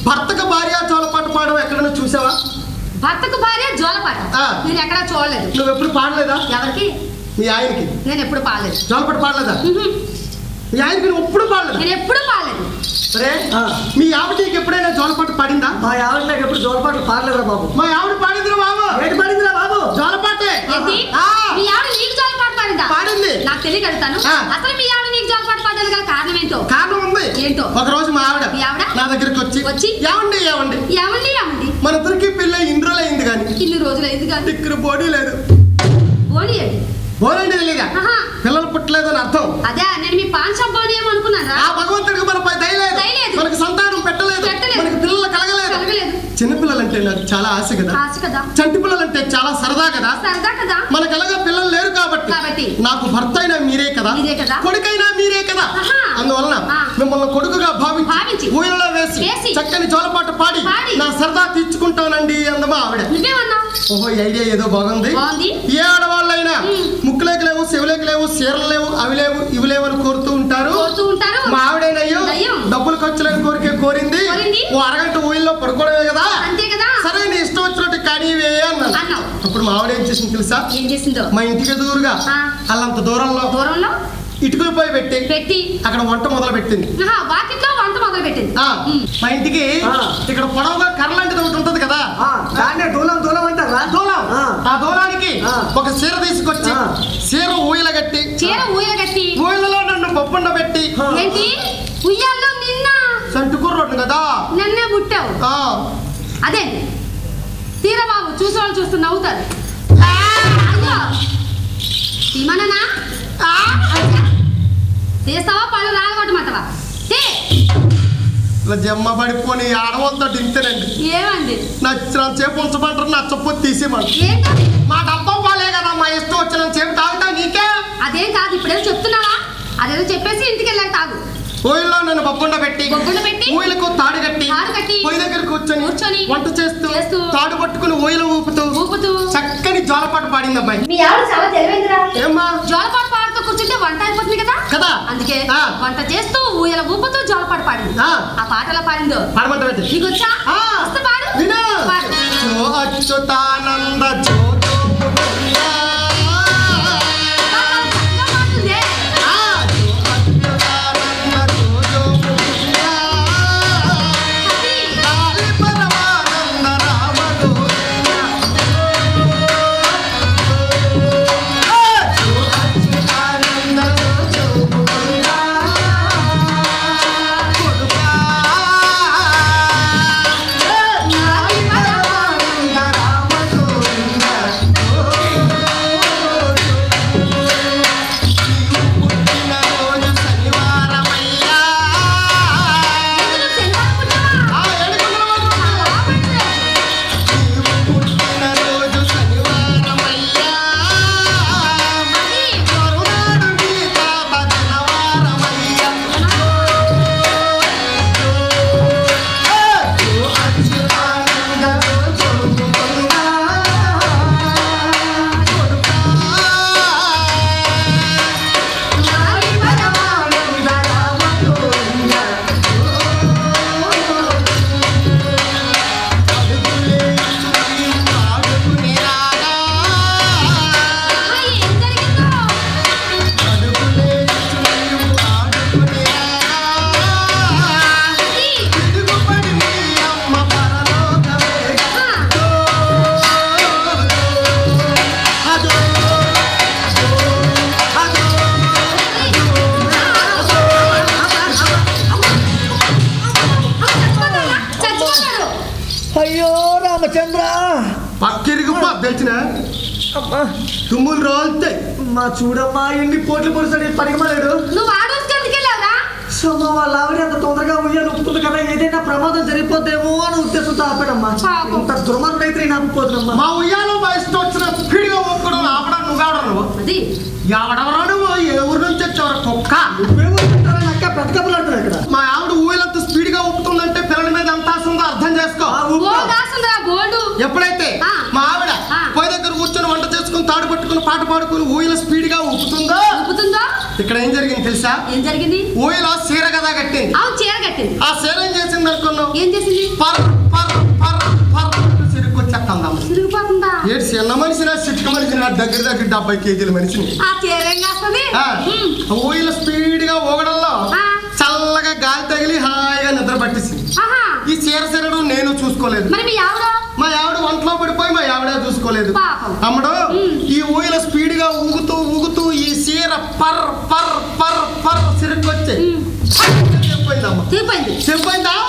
భర్తకు భార్య జోలపాట పాడడం ఎక్కడైనా చూసావా భర్తకు భార్య జోలపాట ఆ. నేను ఎక్కడా చూడలేదు నువ్వు ఎప్పుడు పాడలేదా ఎవరికి మీ ఆయనకి నేను ఎప్పుడు పాడలేదు జోలపాట పాడలేదా ఉహుం. మీ ఆయనకి నువ్వు ఎప్పుడు పాడలేదు నేను ఎప్పుడు పాడలేదు సరే ఆ. మీ ఆవిడ నీకు ఎప్పుడైనా జోలపాట పాడిందా మా ఆవిడ నాకు ఎప్పుడు జోలపాట్లు పాడలేదురా బాబు మా ఆవిడ పాడిందిరా బాబు ఏంటి పాడిందిరా బాబు జోలపాటే ఏంటి ఆ. మీ ఆవిడ నీకు జోలపాట పాడిందా పాడింది. నాకు తెలియగలుగుతాను ఆ. అసలు మీ ఆవిడ నీకు జోలపాట పాడడానికి గల కారణం ఏంటో కారణం ఉంది ఏంటో? ఒక రోజు మా ఆవిడ మీ ఆవిడ? నా దగ్గరికి వచ్చి వచ్చి? ఏమండి ఏమండి ఏమండి ఏమండి మన ఇద్దరికి పిల్ల ఇన్ని రోజులు అయింది కానీ ఇన్ని రోజులు అయింది కానీ ఇక్కడ బాడీ లేదు బోని ఏంటి బోరండి తెలియదా ఆహా. పిల్లలు పుట్టలేదు అని అర్థం అదే నేను మీ పాన్ షాప్ బోని ఏమనుకున్నానా ఆ భగవంతుడికి మనపై దయలేదు దయలేదు. మనకి సంతానం పెట్టలేదు పెట్టలేదు. మనకి పిల్లలు కలగలేదు కలగలేదు చిన్న పిల్లలంటే నాకు చాలా ఆశ కదా ఆశ కదా చంటి పిల్లలంటే చాలా సరదా కదా సరదా కదా మనకు ఎలాగో పిల్లలు లేరు కాబట్టి కాబట్టి. నాకు భర్త అయినా మీరే కదా మీరే కదా. కొడుకైనా మీరే కదా ఆహా. అందువలన ఆ. మిమ్మల్ని కొడుకుగా భావించి భావించి. ఊయలలో వేసి వేసి. చక్కని జోలపాట పాడి పాడి. నా సరదా తీర్చుకుంటానండి అందమా ఆవిడ నువ్వేమన్నా ఓహో ఈ ఐడియా ఏదో బాగుంది బాగుంది. ఏ ఆడవాళ్ళైనా ఉమ్. ముక్కులేక లేవు చెవులేక లేవు చీరలు లేవు అవి లేవు ఇవి లేవు అని కోరుతూ ఉంటారు కోరుతూ ఉంటారు మా ఆవిడేనయ్యో దయ్యం. డబ్బులు ఖర్చులకు కోరికే కోరింది కోరింది. ఓ అరగంట ఊయిల్లో పడుకోవడమే కదా అంతే కదా సరే నీ ఇష్టం వచ్చినట్టు కానీ అన్నాను అన్నావు. అప్పుడు మా ఆవిడ ఏం చేసింది తెలుసా ఏం చేసిందో మా ఇంటికి ఎదురుగా ఆ. అల్లంత దూరంలో దూరంలో ఇటుకలు పోయి పెట్టి పెట్టి అక్కడ వంట మొదలు పెట్టింది ఆహా, వాకిట్లో వంట మొదలు పెట్టింది ఆ, ఉమ్. మా ఇంటికి ఆ. ఇక్కడ పొడవుగా కర్ర లాంటిది ఒకటి ఉంటది కదా ఆ, దాన్నే దూలం దూలం అంటారా దూలం ఆ. ఆ దూలానికి ఆ. ఒక చీర తీసుకొచ్చి ఆ. చీర ఊయల కట్టి చీర ఊయల కట్టి ఊయలలో నన్ను పప్పుండ పెట్టి ఆ. ఏంటి ఉయ్యాల్లో నిన్న సంటుకుర్రోడ్డు కదా నన్నే పుట్టావు ఆ. అదే తీరా బాబు చూసే వాళ్ళు చూస్తూ నవ్వుతారు అయ్యో తీమననా తీస్తావా పళ్ళు రాలగొట్టమంటావా తీ ఇలా జమ్మ పడిపోని ఆడవాళ్ళతో ఇంతేనండి ఏమండి నచ్చిన సేపు ఉంచమంటారు నచ్చపోతే తీసేయమంటారు ఏంటది మా డబ్బా వాళ్ళే కదా మా ఇష్టం వచ్చిన సేపు తాగుతా నీకే అదేం కాదు ఇప్పుడేం చెప్తున్నావా అదేదో చెప్పేసి ఇంటికి వెళ్ళాక తాగు ఊయల్లో నన్ను పప్పుండ పెట్టి బొగ్గుండ పెట్టి ఊయలకు తాడు కట్టి తాడు కట్టి పొయ్యి దగ్గర కూర్చొని కూర్చొని వంట చేస్తూ చేస్తూ తాడు పట్టుకుని ఊయల ఊపుతూ ఊపుతూ చక్కని జోలపాటు పాడింది అమ్మాయి మీ ఆవిడ చాలా తెలివైందిరా ఏమ్మా జోలపాటు పాడుతూ కూర్చుంటే వంట అయిపోతుంది కదా కదా అందుకే ఆ. వంట చేస్తూ ఊయల ఊపుతూ జోలపాటు పాడింది ఆ. ఆ పాట ఎలా పాడిందో పాడమంటే నీకు వచ్చా ఆ. వస్తే పాడు విను పాడు జో అచ్యుతానంద జో జో గోవిందా. బాగా చక్కగా పాడుతుందే. ఆ, జో అచ్యుతానంద జో జో గోవిందా. అది. లాలి పరమానంద రామ గోవిందా. ఆ, జో అచ్యుతానంద జో జో గోవిందా. కొడుకా. లాలి పరమానంద రామ గోవిందా. పుట్టినరోజు శనివారమయ్యా. ఎందుకు శనివారం పుట్టావా? ఆ, ఏడుకొండలవాడు. చాలా బాగుంది. నీవు పుట్టినరోజు శనివారమయ్యా. అది. మరునాడు నీ తాత జనవారమయ్యా. ఏ, జో అచ్యుతానంద జో జో గోవిందా. కొడుకా. లాలి పరమానంద రామ గోవిందా. అడుగులేసి ఆడుకుని రాగా. ఆ, ఏం జరిగిందో? అడుగులేసి ఆడుకుని రాగా. అది. పిడుగుపడి మీ అమ్మ పరలోకమేగా. ఆ, అదో, అదో, చచ్చిపోతారా? చచ్చిపోతారు అయ్యో రామచంద్ర పక్కిరిగి తెలిసిన అమ్మా తుమ్ములు రోల్తాయి మా చూడమ్మా ఎన్ని పోట్లు పొడిసాడు పడిగమలేడు నువ్వు ఆడోసుకు ఎందుకు వెళ్ళావురా సోమ వాళ్ళ ఆవిడ అంత తొందరగా ఉయ్యాలు ఒప్పుతుంది కదా ఏదైనా ప్రమాదం జరిగిపోద్దేమో అని ఉద్దేశంతో ఆపాడమ్మా పాపం. ఇంత దుర్మార్గైతే నేను ఆపిపోతున్నమ్మా మా ఉయ్యాలో మా ఇష్టం వచ్చిన స్పీడ్గా ఒప్పుకోవడం ఆపడం నువ్వు ఆవడం నువ్వు అది ఎవడెవరో నువ్వు ఏ ఊరు నుంచి వచ్చేవారు కుక్క నువ్వేమో చెప్తారని అక్క పెద్ద కప్పులాడుతున్నావు ఇక్కడ మా ఆవిడ ఊయలంత స్పీడ్గా ఒప్పుతుందంటే పిల్లల మీద ఎంత ఆశ ఉందో అర్థం చేసుకో ఆ ఊపు. బోర్డు రాస్తుందిరా బోర్డు ఎప్పుడైతే ఆ. మా ఆవిడ ఆ. పోయి దగ్గర కూర్చొని వంట చేసుకుని తాడు పట్టుకుని పాట పాడుకుని ఊయల స్పీడ్గా ఊపుతుందో ఊపుతుందో ఇక్కడ ఏం జరిగింది తెలుసా తెలుసా ఏం జరిగింది ఊయలో సీర కదా కట్టింది అవును చీర కట్టింది ఆ సీర ఏం చేసింది అనుకున్నావు ఏం చేసింది పర్ పర్ పర్ పర్ సిరుకొచ్చేస్తాం తిరిగిపోతుందా ఏడు చిన్న మనిషినా చిట్క మనిషిని నా దగ్గర దగ్గర డెబ్బై కేజీల మనిషిని ఆ చీర ఏం కాస్తుంది ఆ, ఊయల స్పీడ్ గా ఊగడంలో ఆ. చల్లగా గాలి తగిలి హాయిగా నిద్ర పట్టేసింది ఆహా ఈ చీర సీరడు నేను చూసుకోలేదు మరి మీ ఆవిడ మా ఆవిడ ఒంట్లో పడిపోయి మా ఆవిడే చూసుకోలేదు పాపం. అమ్మడు ఈ ఊయల స్పీడ్ గా ఊగుతూ ఊగుతూ ఈ సీర పర్ పర్ పర్ పర్ సిరుకొచ్చి చెప్పిపోయిందమ్మ తిరిగిపోయింది చెప్పిపోయిందా